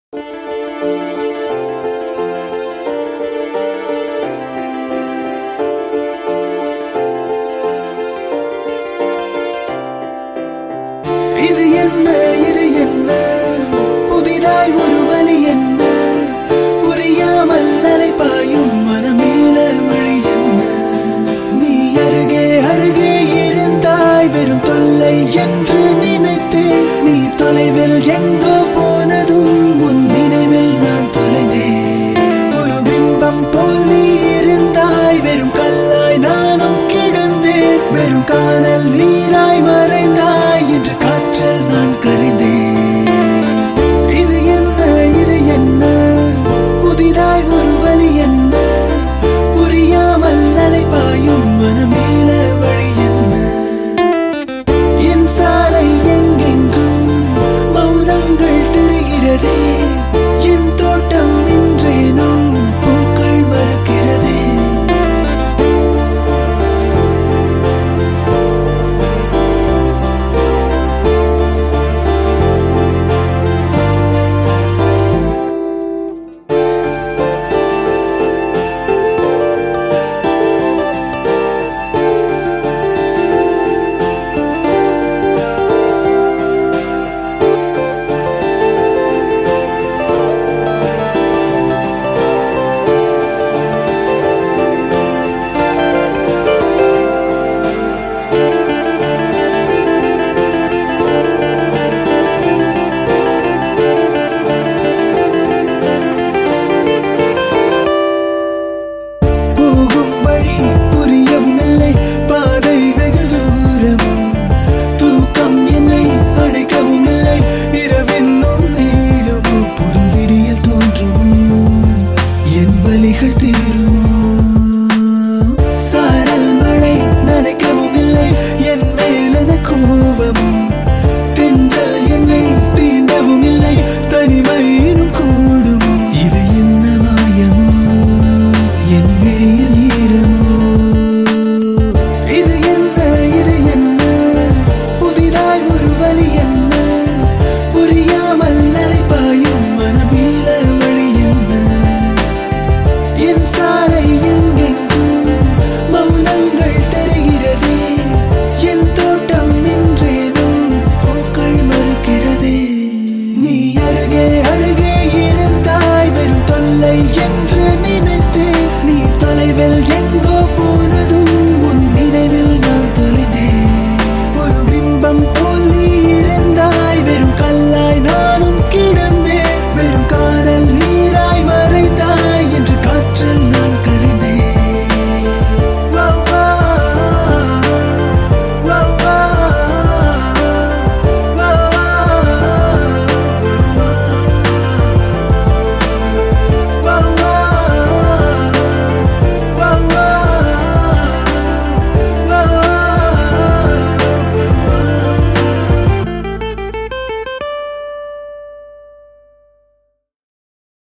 இது என்ன இது என்ன புதிதாய் ஒரு வழி என்ன புரியாமல் அலைப்பாயும் மனமேல வழி என்ன நீ அருகே அருகே இருந்தாய் வெறும் தொல்லை என்று நினைத்தேன் நீ தொலைவில் எங்கோ போனதும் உன் நினைவில் நான் தொலைந்தேன் ஒரு பிம்பம் போல் நீ இருந்தாய் வெறும் கல்லாய் நானும் கிடந்தேன் வெறும் காணல் நீராய் மறைந்தாய் என்று காற்றில் நான் கரைந்தேன் இது என்ன இது என்ன புதிதாய் ஒரு வழி என்ன புரியாமல் அலைப்பாயும் மனமேல வழி என்ன என் சாலை எங்கெங்கும் மௌனங்கள் தெரிகிறதே என் தோட்டம் இன்றேனோ பூக்கள் மறுக்கிறதே போகும் வழி புரியவும் இல்லை பாதை வெகு தூரம் தூக்கம் என்னை அடைக்கவும் இல்லை இரவென்னும் நீளும் புது விடியல் தோன்றும் என் வலிகள் தீரும் சாரல் மழை நனைக்கவும் இல்லை என் மேலன கோபம் தென்றல் என்னை தீண்டவும் இல்லை தனிமை